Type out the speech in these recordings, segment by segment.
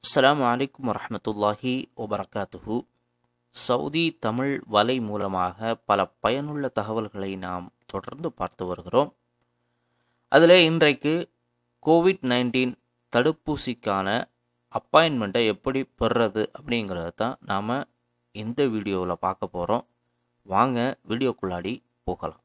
அஸ்ஸலாமு அலைக்கும் வரஹ்மத்துல்லாஹி வபரகாத்துஹு சவுதி தமிழ் வலை மூலமாக பல பயனுள்ள தகவல்களை நாம் தொடர்ந்து பார்த்து வருகிறோம் அதில் இன்றைக்கு கோவிட் நைன்டீன் தடுப்பூசிக்கான அப்பாயின்மெண்ட்டை எப்படி பெறுறது அப்படிங்கிறத தான் நாம் இந்த வீடியோவில் பார்க்க போகிறோம் வாங்க வீடியோக்குள்ளாடி போகலாம்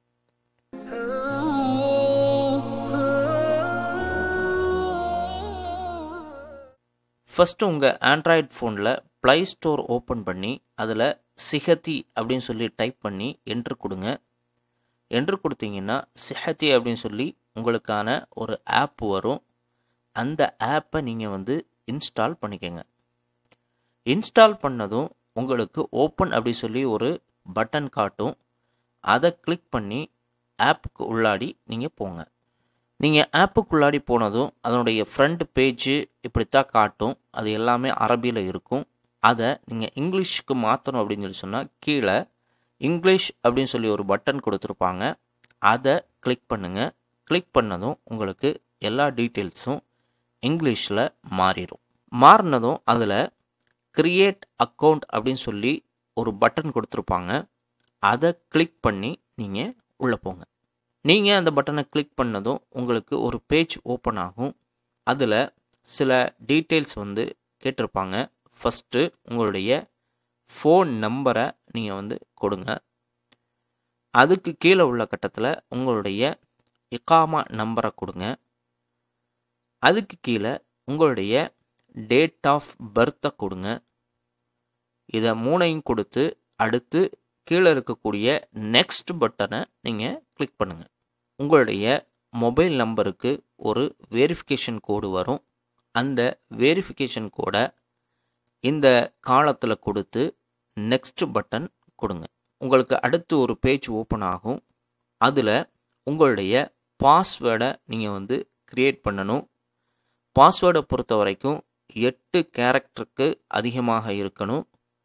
ஃபஸ்ட்டு உங்கள் ஆண்ட்ராய்ட் ஃபோனில் ப்ளை ஸ்டோர் ஓப்பன் பண்ணி அதில் சிஹத்தி அப்படின்னு சொல்லி டைப் பண்ணி என்ட்ரு கொடுங்க என்ட்ரு கொடுத்தீங்கன்னா சிஹத்தி அப்படின்னு சொல்லி உங்களுக்கான ஒரு ஆப் வரும் அந்த ஆப்பை நீங்கள் வந்து இன்ஸ்டால் பண்ணிக்கோங்க இன்ஸ்டால் பண்ணதும் உங்களுக்கு ஓப்பன் அப்படி சொல்லி ஒரு பட்டன் காட்டும் அதை கிளிக் பண்ணி ஆப்புக்கு உள்ளாடி நீங்கள் போங்க நீங்கள் ஆப்புக்குள்ளாடி போனதும் அதனுடைய ஃப்ரண்ட் பேஜு இப்படித்தான் காட்டும் அது எல்லாமே அரபியில் இருக்கும் அதை நீங்கள் இங்கிலீஷ்க்கு மாற்றணும் அப்படின்னு சொல்லி சொன்னால் கீழே இங்கிலீஷ் அப்படின்னு சொல்லி ஒரு பட்டன் கொடுத்துருப்பாங்க அதை கிளிக் பண்ணுங்கள் கிளிக் பண்ணதும் உங்களுக்கு எல்லா டீட்டெயில்ஸும் இங்கிலீஷில் மாறிடும் மாறினதும் அதில் க்ரியேட் அக்கௌண்ட் அப்படின்னு சொல்லி ஒரு பட்டன் கொடுத்துருப்பாங்க அதை கிளிக் பண்ணி நீங்கள் உள்ளே போங்க நீங்கள் அந்த பட்டனை கிளிக் பண்ணதும் உங்களுக்கு ஒரு பேஜ் ஓப்பன் ஆகும் அதில் சில டீட்டெயில்ஸ் வந்து கேட்டிருப்பாங்க ஃபஸ்ட்டு உங்களுடைய ஃபோன் நம்பரை நீங்கள் வந்து கொடுங்க அதுக்கு கீழே உள்ள கட்டத்தில் உங்களுடைய இக்காமா நம்பரை கொடுங்க அதுக்கு கீழே உங்களுடைய டேட் ஆஃப் பர்த்தை கொடுங்க இதை மூணையும் கொடுத்து அடுத்து கீழே இருக்கக்கூடிய நெக்ஸ்ட் பட்டனை நீங்கள் கிளிக் பண்ணுங்கள் உங்களுடைய மொபைல் நம்பருக்கு ஒரு வெரிஃபிகேஷன் கோடு வரும் அந்த வெரிஃபிகேஷன் கோடை இந்த காலத்தில் கொடுத்து நெக்ஸ்ட் பட்டன் கொடுங்க உங்களுக்கு அடுத்து ஒரு பேஜ் ஓப்பன் ஆகும் அதில் உங்களுடைய பாஸ்வேர்டை நீங்கள் வந்து க்ரியேட் பண்ணணும் பாஸ்வேர்டை பொறுத்த வரைக்கும் எட்டு கேரக்டருக்கு அதிகமாக இருக்கணும்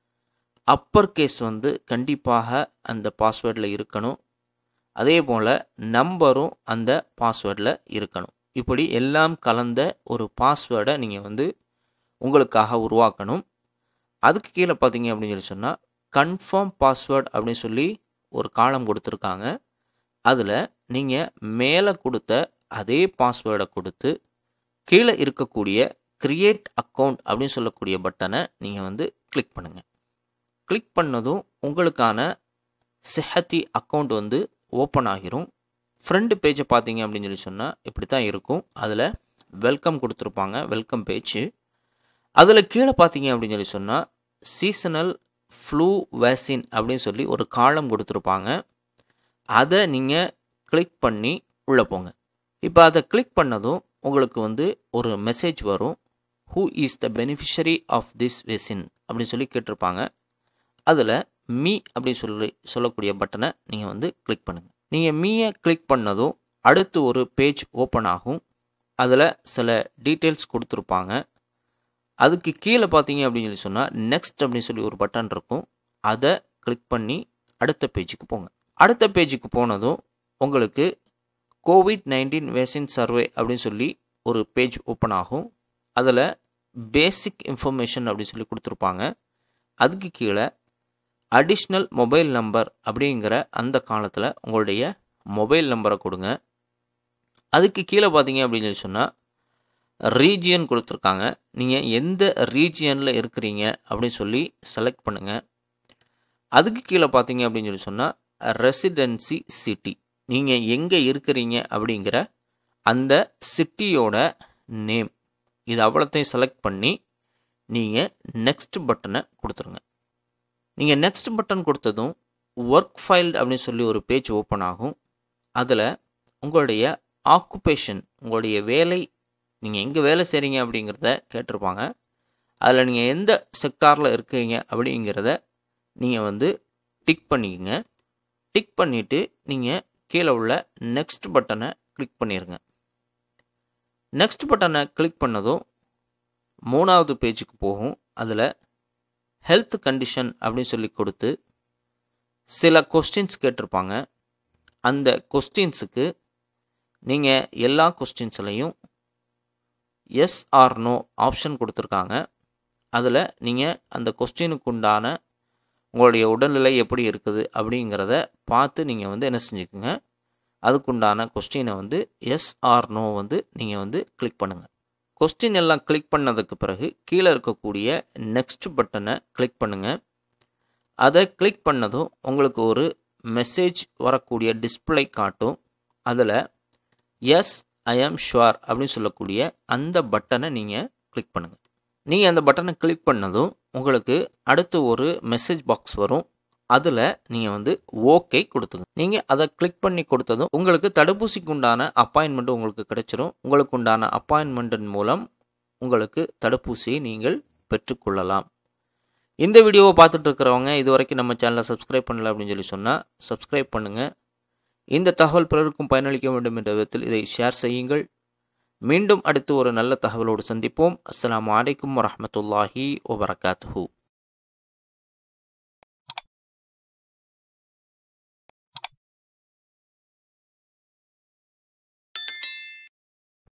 அப்பர் கேஸ் வந்து கண்டிப்பாக அந்த பாஸ்வேர்டில் இருக்கணும் அதே போல் நம்பரும் அந்த பாஸ்வேர்டில் இருக்கணும் இப்படி எல்லாம் கலந்த ஒரு பாஸ்வேர்டை நீங்கள் வந்து உங்களுக்காக உருவாக்கணும் அதுக்கு கீழே பார்த்தீங்க அப்படின்னு சொல்லி சொன்னால் கன்ஃபார்ம் பாஸ்வேர்டு அப்படின்னு சொல்லி ஒரு காலம் கொடுத்துருக்காங்க அதில் நீங்கள் மேலே கொடுத்த அதே பாஸ்வேர்டை கொடுத்து கீழே இருக்கக்கூடிய க்ரியேட் அக்கௌண்ட் அப்படின்னு சொல்லக்கூடிய பட்டனை நீங்கள் வந்து கிளிக் பண்ணுங்கள் கிளிக் பண்ணதும் உங்களுக்கான செஹத்தி அக்கௌண்ட் வந்து ஓப்பன் ஆகிரும் ஃப்ரண்ட் பேஜை பார்த்தீங்க அப்படின்னு சொல்லி சொன்னால் இப்படி தான் இருக்கும் அதில் வெல்கம் கொடுத்துருப்பாங்க வெல்கம் பேஜ் அதில் கீழே பார்த்தீங்க அப்படின்னு சொல்லி சொன்னால் சீசனல் ஃப்ளூ வேக்சின் அப்படின்னு சொல்லி ஒரு காலம் கொடுத்துருப்பாங்க அதை நீங்கள் கிளிக் பண்ணி உள்ளே போங்க இப்போ அதை கிளிக் பண்ணதும் உங்களுக்கு வந்து ஒரு மெசேஜ் வரும் who is the beneficiary of this vaccine அப்படின்னு சொல்லி கேட்டிருப்பாங்க அதில் மீ அப்படின்னு சொல்லி சொல்லக்கூடிய பட்டனை நீங்கள் வந்து கிளிக் பண்ணுங்கள் நீங்கள் மீயை கிளிக் பண்ணதும் அடுத்து ஒரு பேஜ் ஓப்பன் ஆகும் அதில் சில டீட்டெயில்ஸ் கொடுத்துருப்பாங்க அதுக்கு கீழே பார்த்தீங்க அப்படின்னு சொல்லி சொன்னால் நெக்ஸ்ட் அப்படின்னு சொல்லி ஒரு பட்டன் இருக்கும் அதை கிளிக் பண்ணி அடுத்த பேஜுக்கு போங்க அடுத்த பேஜுக்கு போனதும் உங்களுக்கு கோவிட் நைன்டீன் வேக்சின் சர்வே அப்படின்னு சொல்லி ஒரு பேஜ் ஓப்பன் ஆகும் அதில் பேசிக் இன்ஃபர்மேஷன் அப்படின்னு சொல்லி கொடுத்துருப்பாங்க அதுக்கு கீழே அடிஷ்னல் மொபைல் நம்பர் அப்படிங்கிற அந்த காலத்தில் உங்களுடைய மொபைல் நம்பரை கொடுங்க அதுக்கு கீழே பார்த்தீங்க அப்படின்னு சொல்லி சொன்னால் ரீஜியன் கொடுத்துருக்காங்க நீங்கள் எந்த ரீஜியனில் இருக்கிறீங்க அப்படின்னு சொல்லி செலக்ட் பண்ணுங்கள் அதுக்கு கீழே பார்த்தீங்க அப்படின்னு சொல்லி சொன்னால் ரெசிடென்சி சிட்டி நீங்கள் எங்கே இருக்கிறீங்க அப்படிங்கிற அந்த சிட்டியோட நேம் இது அவ்வளோத்தையும் செலக்ட் பண்ணி நீங்கள் நெக்ஸ்ட் பட்டனை கொடுத்துருங்க நீங்கள் நெக்ஸ்ட் பட்டன் கொடுத்ததும் ஒர்க் ஃபைல் அப்படின்னு சொல்லி ஒரு பேஜ் ஓப்பன் ஆகும் அதில் உங்களுடைய ஆக்குபேஷன் உங்களுடைய வேலை நீங்கள் எங்கே வேலை செய்கிறீங்க அப்படிங்கிறத கேட்டிருப்பாங்க அதில் நீங்கள் எந்த செக்டாரில் இருக்கீங்க அப்படிங்கிறத நீங்கள் வந்து டிக் பண்ணிக்கோங்க டிக் பண்ணிவிட்டு நீங்கள் கீழே உள்ள நெக்ஸ்ட் பட்டனை கிளிக் பண்ணிடுங்க நெக்ஸ்ட் பட்டனை கிளிக் பண்ணதும் மூணாவது பேஜுக்கு போகும் அதில் ஹெல்த் கண்டிஷன் அப்படின்னு சொல்லி கொடுத்து சில கொஸ்டின்ஸ் கேட்டிருப்பாங்க அந்த கொஸ்டின்ஸுக்கு நீங்கள் எல்லா கொஸ்டின்ஸ்லையும் எஸ் ஆர் நோ ஆப்ஷன் கொடுத்துருக்காங்க அதில் நீங்கள் அந்த கொஸ்டினுக்கு உண்டான உங்களுடைய உடல்நிலை எப்படி இருக்குது அப்படிங்கிறத பார்த்து நீங்கள் வந்து என்ன செஞ்சுக்கோங்க அதுக்குண்டான கொஸ்டினை வந்து எஸ் ஆர் நோ வந்து நீங்கள் வந்து கிளிக் பண்ணுங்கள் கொஸ்டின் எல்லாம் கிளிக் பண்ணதுக்கு பிறகு கீழே இருக்கக்கூடிய நெக்ஸ்ட் பட்டனை கிளிக் பண்ணுங்கள் அதை கிளிக் பண்ணதும் உங்களுக்கு ஒரு மெசேஜ் வரக்கூடிய டிஸ்பிளே காட்டும் அதில் எஸ் ஐ ஆம் ஷுவர் அப்படின்னு சொல்லக்கூடிய அந்த பட்டனை நீங்கள் கிளிக் பண்ணுங்கள் நீங்கள் அந்த பட்டனை கிளிக் பண்ணதும் உங்களுக்கு அடுத்து ஒரு மெசேஜ் பாக்ஸ் வரும் அதில் நீங்கள் வந்து ஓகே கொடுத்துங்க நீங்கள் அதை கிளிக் பண்ணி கொடுத்ததும் உங்களுக்கு தடுப்பூசிக்கு உண்டான அப்பாயின்மெண்ட் உங்களுக்கு கிடைச்சிரும் உங்களுக்கு உண்டான அப்பாயின்மெண்ட்டின் மூலம் உங்களுக்கு தடுப்பூசியை நீங்கள் பெற்றுக்கொள்ளலாம் இந்த வீடியோவை பார்த்துட்டு இருக்கிறவங்க இது வரைக்கும் நம்ம சேனலை சப்ஸ்கிரைப் பண்ணல அப்படின்னு சொல்லி சொன்னால் சப்ஸ்கிரைப் பண்ணுங்கள் இந்த தகவல் பிறருக்கும் பயனளிக்க வேண்டும் என்ற விதத்தில் இதை ஷேர் செய்யுங்கள் மீண்டும் அடுத்து ஒரு நல்ல தகவலோடு சந்திப்போம் அஸ்லாம் வலைக்கம் வரமத்துல்லாஹி வபரகாத்துஹூ